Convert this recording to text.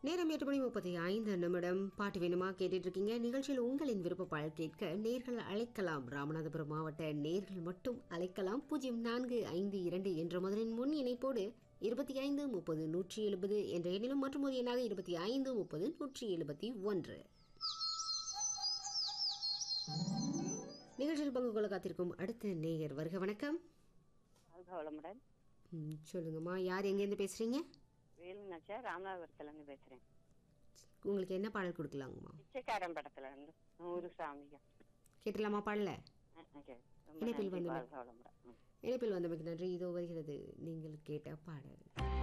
நேரம் எட்டு மணி முப்பத்தி ஐந்து நிமிடம் பாட்டு வேணுமா கேட்டுட்டு இருக்கீங்க நிகழ்ச்சியில் உங்களின் விருப்ப பாடல் கேட்க நேர்கள் அழைக்கலாம் ராமநாதபுரம் மாவட்ட நேர்கள் மட்டும் அழைக்கலாம் பூஜ்ஜியம் நான்கு ஐந்து இரண்டு என்ற முதலின் முன் இணைப்போடு இருபத்தி ஐந்து முப்பது நூற்றி எழுபது என்ற எண்ணிலும் மற்றும் ஒரு எண்ணாக இருபத்தி ஐந்து முப்பது நூற்றி எழுபத்தி ஒன்று நிகழ்ச்சியில் பங்கு கொள்ள காத்திருக்கும் அடுத்த நேயர் வருக வணக்கம் வாழ்க வளமுடன் ம், சொல்லுங்கம்மா யார் எங்கேருந்து பேசுறீங்க வேலுங்கச்சா ராமநாதபுரத்துல இருந்து பேசுறேன் உங்களுக்கு என்ன பாடல் கொடுக்கலாங்கம்மா பிச்சைக்காரன் படத்துல இருந்து நூறு சாமிங்க கேட்டலாமா பாடல ஆ, ஓகே. ரொம்ப இணைப்பில் நன்றி, வந்து வாழ்க வளமுடன் ம். இணைப்பில் வந்தமைக்கு நன்றி இதோ வருகிறது நீங்கள் கேட்ட பாடல்